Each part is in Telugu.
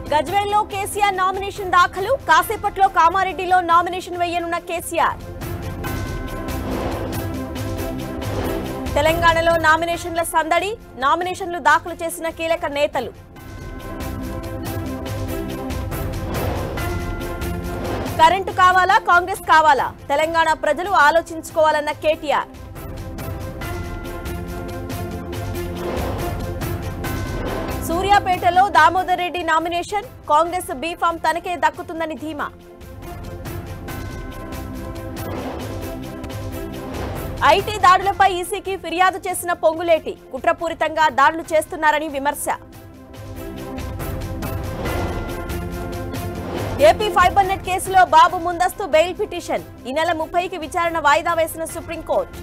గజ్వేల్లో కేసీఆర్ నామినేషన్ దాఖలు కాసేపట్లో కామారెడ్డిలో నామినేషన్ వేయనున్న కేసీఆర్ తెలంగాణలో నామినేషన్ల సందడి నామినేషన్లు దాఖలు చేసిన కీలక నేతలు కరెంటు కావాలా కాంగ్రెస్ కావాలా తెలంగాణ ప్రజలు ఆలోచించుకోవాలన్న కేటీఆర్ సూర్యాపేటలో దామోదర్ రెడ్డి నామినేషన్ కాంగ్రెస్ బీఫామ్ తనకే దక్కుతుందని ధీమా ఐటీ దాడులపై ఈసీకి ఫిర్యాదు చేసిన పొంగులేటి కుట్రపూరితంగా దాడులు చేస్తున్నారని విమర్శ ఏపీ ఫైబర్ నెట్ కేసులో బాబు ముందస్తు బెయిల్ పిటిషన్ ఈ నెల ముప్పైకి విచారణ వాయిదా వేసిన సుప్రీంకోర్టు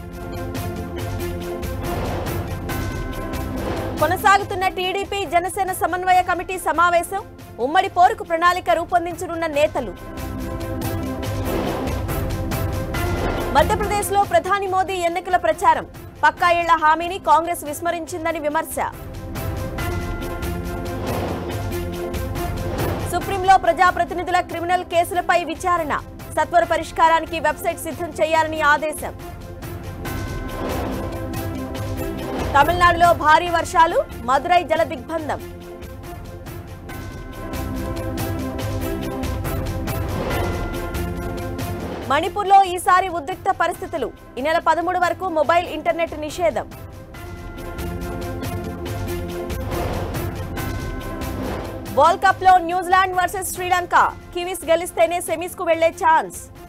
కొనసాగుతున్న టీడీపీ జనసేన సమన్వయ కమిటీ సమావేశం ఉమ్మడి పోరుకు ప్రణాళిక రూపొందించనున్న నేతలు మధ్యప్రదేశ్లో ప్రధాని మోదీ ఎన్నికల ప్రచారం పక్కా ఇళ్ల హామీని కాంగ్రెస్ విస్మరించిందని విమర్శ సుప్రీంలో ప్రజాప్రతినిధుల క్రిమినల్ కేసులపై విచారణ సత్వర పరిష్కారానికి వెబ్సైట్ సిద్ధం చేయాలని ఆదేశం తమిళనాడులో భారీ వర్షాలు మదురై జల దిగ్బంధం మణిపూర్లో ఈసారి ఉద్రిక్త పరిస్థితులు ఈ నెల పదమూడు వరకు మొబైల్ ఇంటర్నెట్ నిషేధం వరల్డ్ కప్ లో న్యూజిలాండ్ వర్సెస్ శ్రీలంక కివీస్ గెలిస్తేనే సెమీస్ కు వెళ్లే ఛాన్స్